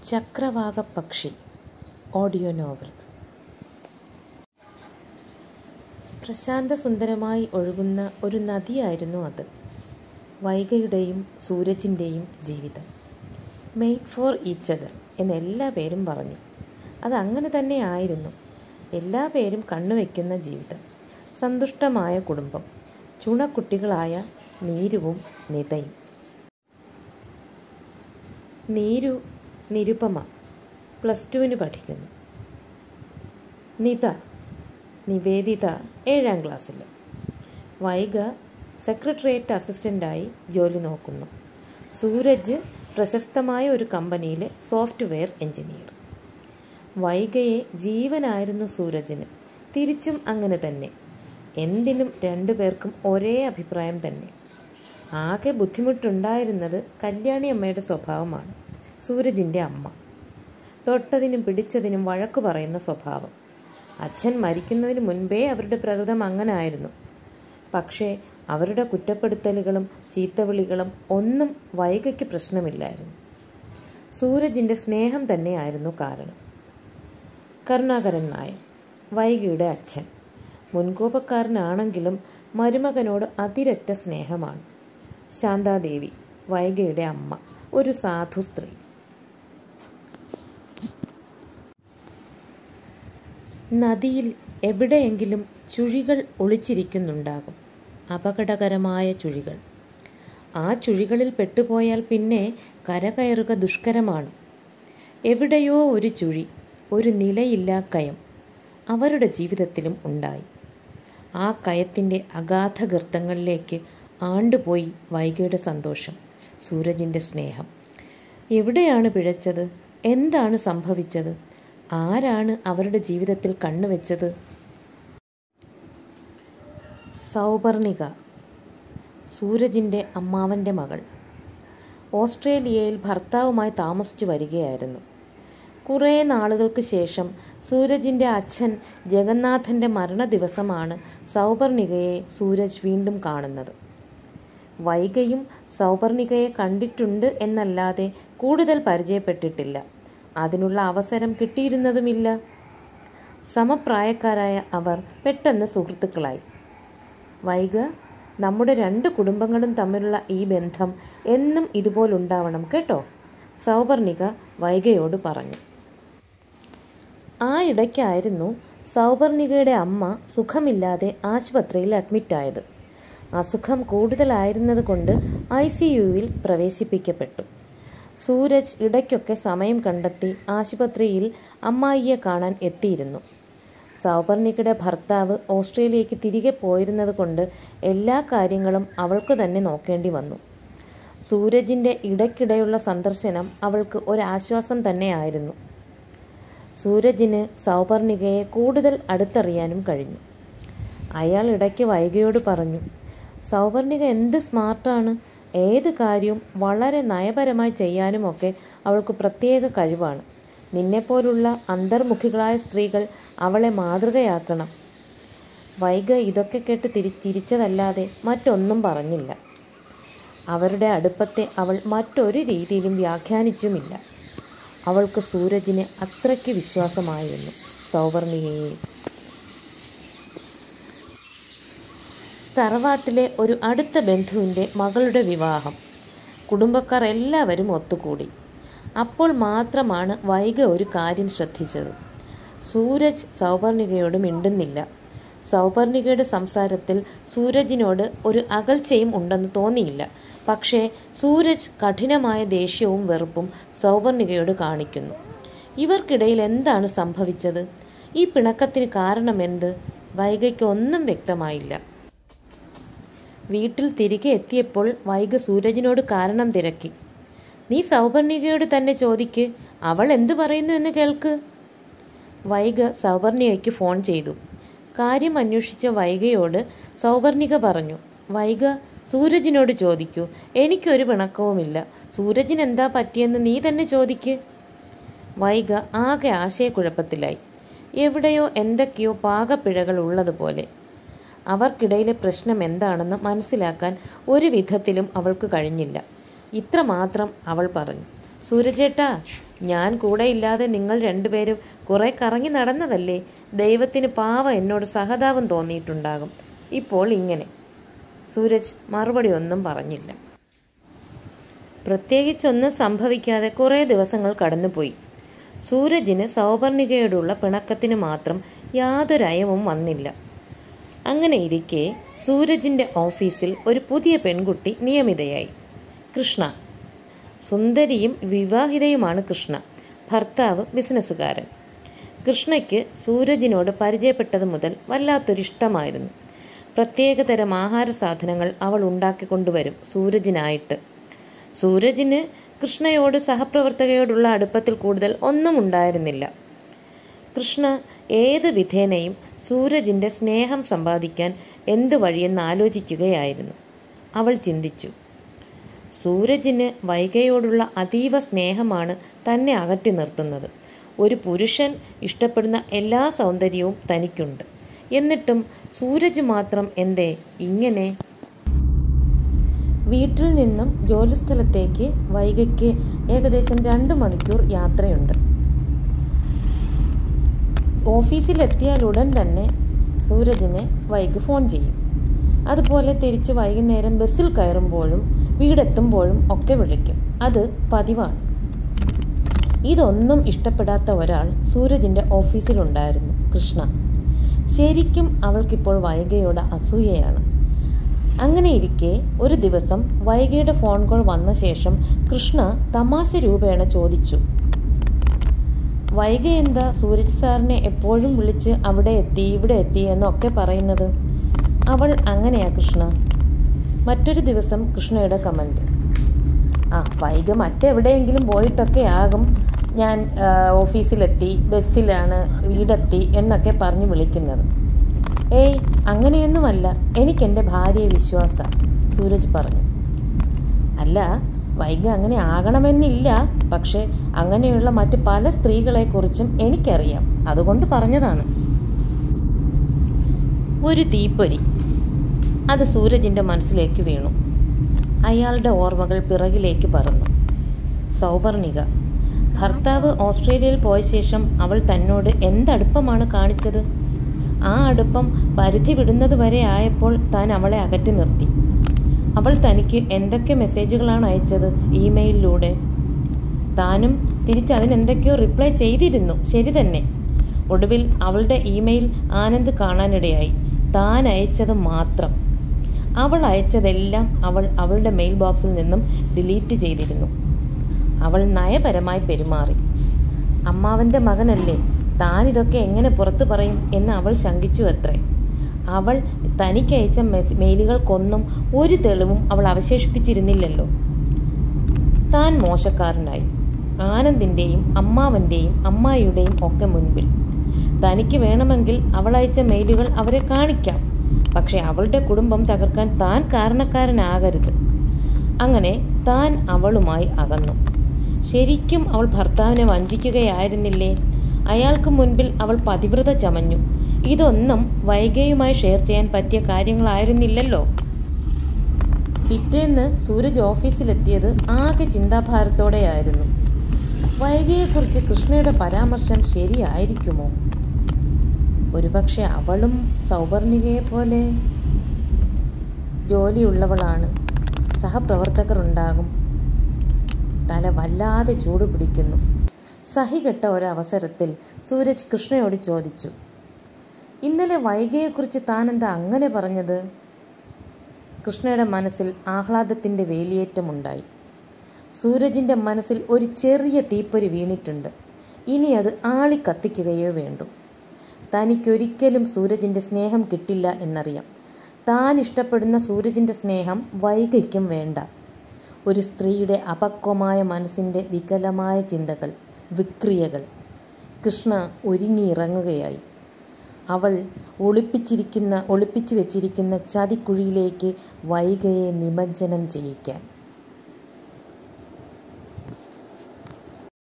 ചക്രവാകപ്പക്ഷി audio novel പ്രശാന്തസുന്ദരമായി ഒഴുകുന്ന ഒരു നദിയായിരുന്നു അത് വൈഗയുടെയും സൂരജിൻ്റെയും ജീവിതം മെയ്ഡ് ഫോർ ഈച്ച് അതർ എന്ന് എല്ലാ പേരും പറഞ്ഞു അതങ്ങനെ തന്നെ ആയിരുന്നു എല്ലാ പേരും കണ്ണുവെക്കുന്ന ജീവിതം സന്തുഷ്ടമായ കുടുംബം ചുണക്കുട്ടികളായ നീരുവും നിതയും നീരു നിരുപമ പ്ലസ് ടുവിന് പഠിക്കുന്നു നിത നിവേദിത ഏഴാം ക്ലാസ്സിൽ വൈഗ സെക്രട്ടേറിയറ്റ് അസിസ്റ്റൻ്റായി ജോലി നോക്കുന്നു സൂരജ് പ്രശസ്തമായ ഒരു കമ്പനിയിലെ സോഫ്റ്റ്വെയർ എഞ്ചിനീയർ വൈഗയെ ജീവനായിരുന്നു സൂരജിന് തിരിച്ചും അങ്ങനെ തന്നെ എന്തിനും രണ്ടു പേർക്കും ഒരേ അഭിപ്രായം തന്നെ ആകെ ബുദ്ധിമുട്ടുണ്ടായിരുന്നത് കല്യാണി അമ്മയുടെ സ്വഭാവമാണ് സൂരജിൻ്റെ അമ്മ തൊട്ടതിനും പിടിച്ചതിനും വഴക്കു പറയുന്ന സ്വഭാവം അച്ഛൻ മരിക്കുന്നതിന് മുൻപേ അവരുടെ പ്രകൃതം അങ്ങനെ ആയിരുന്നു പക്ഷേ അവരുടെ കുറ്റപ്പെടുത്തലുകളും ചീത്തവിളികളും ഒന്നും വൈകയ്ക്ക് പ്രശ്നമില്ലായിരുന്നു സൂരജിൻ്റെ സ്നേഹം തന്നെയായിരുന്നു കാരണം കരുണാകരൻ നായർ വൈകിയുടെ അച്ഛൻ മുൻകോപക്കാരനാണെങ്കിലും മരുമകനോട് അതിരറ്റ സ്നേഹമാണ് ശാന്താദേവി വൈഗയുടെ അമ്മ ഒരു സാധു സ്ത്രീ നദിയിൽ എവിടെയെങ്കിലും ചുഴികൾ ഒളിച്ചിരിക്കുന്നുണ്ടാകും അപകടകരമായ ചുഴികൾ ആ ചുഴികളിൽ പെട്ടുപോയാൽ പിന്നെ കരകയറുക ദുഷ്കരമാണ് എവിടെയോ ഒരു ചുഴി ഒരു നിലയില്ലാ കയം അവരുടെ ജീവിതത്തിലും ഉണ്ടായി ആ കയത്തിൻ്റെ അഗാധ ഗർത്തങ്ങളിലേക്ക് ആണ്ടുപോയി വൈകിയുടെ സന്തോഷം സൂരജിൻ്റെ സ്നേഹം എവിടെയാണ് പിഴച്ചത് എന്താണ് സംഭവിച്ചത് ആരാണ് അവരുടെ ജീവിതത്തിൽ കണ്ണുവെച്ചത് സൗപർണിക സൂരജിൻ്റെ അമ്മാവൻ്റെ മകൾ ഓസ്ട്രേലിയയിൽ ഭർത്താവുമായി താമസിച്ചു വരികയായിരുന്നു കുറേ നാളുകൾക്ക് ശേഷം സൂരജിൻ്റെ അച്ഛൻ ജഗന്നാഥൻ്റെ മരണ ദിവസമാണ് സൗപർണികയെ സൂരജ് വീണ്ടും കാണുന്നത് വൈകയും സൗപർണികയെ കണ്ടിട്ടുണ്ട് എന്നല്ലാതെ കൂടുതൽ പരിചയപ്പെട്ടിട്ടില്ല അതിനുള്ള അവസരം കിട്ടിയിരുന്നതുമില്ല സമപ്രായക്കാരായ അവർ പെട്ടെന്ന് സുഹൃത്തുക്കളായി വൈക നമ്മുടെ രണ്ട് കുടുംബങ്ങളും തമ്മിലുള്ള ഈ ബന്ധം എന്നും ഇതുപോലുണ്ടാവണം കേട്ടോ സൗപർണിക വൈകയോട് പറഞ്ഞു ആ ഇടയ്ക്കായിരുന്നു സൗപർണികയുടെ അമ്മ സുഖമില്ലാതെ ആശുപത്രിയിൽ അഡ്മിറ്റായത് അസുഖം കൂടുതലായിരുന്നത് കൊണ്ട് ഐ സി യുവിൽ പ്രവേശിപ്പിക്കപ്പെട്ടു സൂരജ് ഇടയ്ക്കൊക്കെ സമയം കണ്ടെത്തി ആശുപത്രിയിൽ അമ്മായിയെ കാണാൻ എത്തിയിരുന്നു സൗപർണികയുടെ ഭർത്താവ് ഓസ്ട്രേലിയയ്ക്ക് തിരികെ പോയിരുന്നത് കൊണ്ട് എല്ലാ കാര്യങ്ങളും അവൾക്ക് തന്നെ നോക്കേണ്ടി വന്നു സൂരജിൻ്റെ ഇടയ്ക്കിടെയുള്ള സന്ദർശനം അവൾക്ക് ഒരാശ്വാസം തന്നെയായിരുന്നു സൂരജിന് സൗപർണികയെ കൂടുതൽ അടുത്തറിയാനും കഴിഞ്ഞു അയാൾ ഇടയ്ക്ക് വൈകയോട് പറഞ്ഞു സൗപർണിക എന്ത് സ്മാർട്ടാണ് ഏത് കാര്യവും വളരെ നയപരമായി ചെയ്യാനുമൊക്കെ അവൾക്ക് പ്രത്യേക കഴിവാണ് നിന്നെപ്പോലുള്ള അന്തർമുഖികളായ സ്ത്രീകൾ അവളെ മാതൃകയാക്കണം വൈക ഇതൊക്കെ കേട്ട് തിരി ചിരിച്ചതല്ലാതെ മറ്റൊന്നും പറഞ്ഞില്ല അവരുടെ അടുപ്പത്തെ അവൾ മറ്റൊരു രീതിയിലും വ്യാഖ്യാനിച്ചുമില്ല അവൾക്ക് സൂരജിനെ അത്രയ്ക്ക് വിശ്വാസമായിരുന്നു സൗവർണികയെ തറവാട്ടിലെ ഒരു അടുത്ത ബന്ധുവിൻ്റെ മകളുടെ വിവാഹം കുടുംബക്കാർ എല്ലാവരും ഒത്തുകൂടി അപ്പോൾ മാത്രമാണ് വൈക ഒരു കാര്യം ശ്രദ്ധിച്ചത് സൂരജ് സൗപർണികയോട് മിണ്ടുന്നില്ല സൗപർണികയുടെ സംസാരത്തിൽ സൂരജിനോട് ഒരു അകൽച്ചയും ഉണ്ടെന്ന് തോന്നിയില്ല പക്ഷേ സൂരജ് കഠിനമായ ദേഷ്യവും വെറുപ്പും സൗപർണികയോട് കാണിക്കുന്നു ഇവർക്കിടയിൽ എന്താണ് സംഭവിച്ചത് ഈ പിണക്കത്തിന് കാരണമെന്ത് വൈകയ്ക്ക് ഒന്നും വ്യക്തമായില്ല വീട്ടിൽ തിരികെ എത്തിയപ്പോൾ വൈക സൂരജിനോട് കാരണം തിരക്കി നീ സൗപർണികയോട് തന്നെ ചോദിക്ക് അവൾ എന്തു പറയുന്നു എന്ന് കേൾക്ക് വൈക സൗപർണികയ്ക്ക് ഫോൺ ചെയ്തു കാര്യം അന്വേഷിച്ച വൈകയോട് സൗപർണിക പറഞ്ഞു വൈക സൂരജിനോട് ചോദിക്കൂ എനിക്കൊരു പിണക്കവുമില്ല സൂരജിന് എന്താ പറ്റിയെന്ന് നീ തന്നെ ചോദിക്ക് വൈക ആകെ ആശയക്കുഴപ്പത്തിലായി എവിടെയോ എന്തൊക്കെയോ പാകപ്പിഴകൾ ഉള്ളതുപോലെ അവർക്കിടയിലെ പ്രശ്നം എന്താണെന്ന് മനസ്സിലാക്കാൻ ഒരു വിധത്തിലും അവൾക്ക് കഴിഞ്ഞില്ല ഇത്രമാത്രം അവൾ പറഞ്ഞു സൂരജേട്ടാ ഞാൻ കൂടെ ഇല്ലാതെ നിങ്ങൾ രണ്ടുപേരും കുറെ കറങ്ങി നടന്നതല്ലേ ദൈവത്തിന് പാവ എന്നോട് സഹതാപം തോന്നിയിട്ടുണ്ടാകും ഇപ്പോൾ ഇങ്ങനെ സൂരജ് മറുപടി ഒന്നും പറഞ്ഞില്ല പ്രത്യേകിച്ചൊന്നും സംഭവിക്കാതെ കുറേ ദിവസങ്ങൾ കടന്നുപോയി സൂരജിന് സൗപർണികയോടുള്ള പിണക്കത്തിന് മാത്രം യാതൊരു അയവും വന്നില്ല അങ്ങനെ ഇരിക്കെ സൂരജിൻ്റെ ഓഫീസിൽ ഒരു പുതിയ പെൺകുട്ടി നിയമിതയായി കൃഷ്ണ സുന്ദരിയും വിവാഹിതയുമാണ് കൃഷ്ണ ഭർത്താവ് ബിസിനസ്സുകാരൻ കൃഷ്ണയ്ക്ക് സൂരജിനോട് പരിചയപ്പെട്ടത് മുതൽ വല്ലാത്തൊരിഷ്ടമായിരുന്നു പ്രത്യേകതരം ആഹാര സാധനങ്ങൾ അവൾ ഉണ്ടാക്കിക്കൊണ്ടുവരും സൂരജിനായിട്ട് സൂരജിന് കൃഷ്ണയോട് സഹപ്രവർത്തകയോടുള്ള അടുപ്പത്തിൽ കൂടുതൽ ഒന്നും ഉണ്ടായിരുന്നില്ല കൃഷ്ണ ഏത് വിധേനയും സൂരജിൻ്റെ സ്നേഹം സമ്പാദിക്കാൻ എന്തു വഴിയെന്ന് ആലോചിക്കുകയായിരുന്നു അവൾ ചിന്തിച്ചു സൂരജിന് വൈകയോടുള്ള അതീവ സ്നേഹമാണ് തന്നെ അകറ്റി നിർത്തുന്നത് ഒരു പുരുഷൻ ഇഷ്ടപ്പെടുന്ന എല്ലാ സൗന്ദര്യവും തനിക്കുണ്ട് എന്നിട്ടും സൂരജ് മാത്രം എന്തേ ഇങ്ങനെ വീട്ടിൽ നിന്നും ജോലിസ്ഥലത്തേക്ക് വൈകയ്ക്ക് ഏകദേശം രണ്ട് മണിക്കൂർ യാത്രയുണ്ട് ഓഫീസിലെത്തിയാൽ ഉടൻ തന്നെ സൂരജിനെ വൈകി ഫോൺ ചെയ്യും അതുപോലെ തിരിച്ച് വൈകുന്നേരം ബസ്സിൽ കയറുമ്പോഴും വീടെത്തുമ്പോഴും ഒക്കെ വിളിക്കും അത് പതിവാണ് ഇതൊന്നും ഇഷ്ടപ്പെടാത്ത ഒരാൾ സൂരജിൻ്റെ ഓഫീസിലുണ്ടായിരുന്നു കൃഷ്ണ ശരിക്കും അവൾക്കിപ്പോൾ വൈകയോട് അസൂയയാണ് അങ്ങനെ ഇരിക്കെ ഒരു ദിവസം വൈകയുടെ ഫോൺ കോൾ വന്ന ശേഷം കൃഷ്ണ തമാശ രൂപേണ ചോദിച്ചു വൈക എന്താ സൂരജ് സാറിനെ എപ്പോഴും വിളിച്ച് അവിടെ എത്തി ഇവിടെ എത്തി എന്നൊക്കെ പറയുന്നത് അവൾ അങ്ങനെയാ കൃഷ്ണ മറ്റൊരു ദിവസം കൃഷ്ണയുടെ കമൻറ്റ് ആ വൈക മറ്റെവിടെയെങ്കിലും പോയിട്ടൊക്കെ ആകും ഞാൻ ആ, ഓഫീസിലെത്തി ബസ്സിലാണ് വീടെത്തി എന്നൊക്കെ പറഞ്ഞ് വിളിക്കുന്നത് ഏയ് അങ്ങനെയൊന്നുമല്ല എനിക്കെൻ്റെ ഭാര്യയെ വിശ്വാസ സൂരജ് പറഞ്ഞു അല്ല വൈക അങ്ങനെ ആകണമെന്നില്ല പക്ഷേ അങ്ങനെയുള്ള മറ്റ് പല സ്ത്രീകളെക്കുറിച്ചും എനിക്കറിയാം അതുകൊണ്ട് പറഞ്ഞതാണ് ഒരു തീപ്പൊരി അത് സൂരജിൻ്റെ മനസ്സിലേക്ക് വീണു അയാളുടെ ഓർമ്മകൾ പിറകിലേക്ക് പറന്നു സൗപർണിക ഭർത്താവ് ഓസ്ട്രേലിയയിൽ പോയ ശേഷം അവൾ തന്നോട് എന്തടുപ്പമാണ് കാണിച്ചത് ആ അടുപ്പം പരിധി വിടുന്നത് വരെ ആയപ്പോൾ താൻ അവളെ അകറ്റി നിർത്തി അവൾ തനിക്ക് എന്തൊക്കെ മെസ്സേജുകളാണ് അയച്ചത് ഇമെയിലിലൂടെ താനും തിരിച്ച് അതിനെന്തൊക്കെയോ റിപ്ലൈ ചെയ്തിരുന്നു ശരി തന്നെ ഒടുവിൽ അവളുടെ ഇമെയിൽ ആനന്ദ് കാണാനിടയായി താൻ അയച്ചത് മാത്രം അവൾ അയച്ചതെല്ലാം അവൾ അവളുടെ മെയിൽ ബോക്സിൽ നിന്നും ഡിലീറ്റ് ചെയ്തിരുന്നു അവൾ നയപരമായി പെരുമാറി അമ്മാവൻ്റെ മകനല്ലേ താൻ ഇതൊക്കെ എങ്ങനെ പുറത്തു പറയും എന്ന് അവൾ ശങ്കിച്ചു അത്രേ അവൾ തനിക്കയച്ച മെസ് മെയിലുകൾക്കൊന്നും ഒരു തെളിവും അവൾ അവശേഷിപ്പിച്ചിരുന്നില്ലല്ലോ താൻ മോശക്കാരനായി ആനന്ദിൻ്റെയും അമ്മാവൻ്റെയും അമ്മായിയുടെയും ഒക്കെ മുൻപിൽ തനിക്ക് വേണമെങ്കിൽ അവൾ അയച്ച മെയിലുകൾ അവരെ കാണിക്കാം പക്ഷെ അവളുടെ കുടുംബം തകർക്കാൻ താൻ കാരണക്കാരനാകരുത് അങ്ങനെ താൻ അവളുമായി അകന്നു ശരിക്കും അവൾ ഭർത്താവിനെ വഞ്ചിക്കുകയായിരുന്നില്ലേ അയാൾക്ക് മുൻപിൽ അവൾ പതിവ്രത ചമഞ്ഞു ഇതൊന്നും വൈകയുമായി ഷെയർ ചെയ്യാൻ പറ്റിയ കാര്യങ്ങളായിരുന്നില്ലല്ലോ പിറ്റേന്ന് സൂരജ് ഓഫീസിലെത്തിയത് ആകെ ചിന്താഭാരത്തോടെയായിരുന്നു വൈകയെക്കുറിച്ച് കൃഷ്ണയുടെ പരാമർശം ശരിയായിരിക്കുമോ ഒരുപക്ഷെ അവളും സൗപർണികയെ പോലെ ജോലിയുള്ളവളാണ് സഹപ്രവർത്തകർ ഉണ്ടാകും തല വല്ലാതെ ചൂട് പിടിക്കുന്നു സഹികെട്ട ഒരവസരത്തിൽ സൂരജ് കൃഷ്ണയോട് ചോദിച്ചു ഇന്നലെ വൈകയെക്കുറിച്ച് താൻ എന്താ അങ്ങനെ പറഞ്ഞത് കൃഷ്ണയുടെ മനസ്സിൽ ആഹ്ലാദത്തിൻ്റെ വേലിയേറ്റമുണ്ടായി സൂരജിൻ്റെ മനസ്സിൽ ഒരു ചെറിയ തീപ്പൊരി വീണിട്ടുണ്ട് ഇനി അത് ആളി കത്തിക്കുകയോ വേണ്ടു തനിക്കൊരിക്കലും സൂരജിൻ്റെ സ്നേഹം കിട്ടില്ല എന്നറിയാം താൻ ഇഷ്ടപ്പെടുന്ന സൂരജിൻ്റെ സ്നേഹം വൈകയ്ക്കും വേണ്ട ഒരു സ്ത്രീയുടെ അപക്വമായ മനസ്സിൻ്റെ വികലമായ ചിന്തകൾ വിക്രിയകൾ കൃഷ്ണ ഒരുങ്ങിയിറങ്ങുകയായി അവൾ ഒളിപ്പിച്ചിരിക്കുന്ന ഒളിപ്പിച്ചു വെച്ചിരിക്കുന്ന ചതിക്കുഴിയിലേക്ക് വൈകയെ നിമജ്ജനം ചെയ്യിക്കാൻ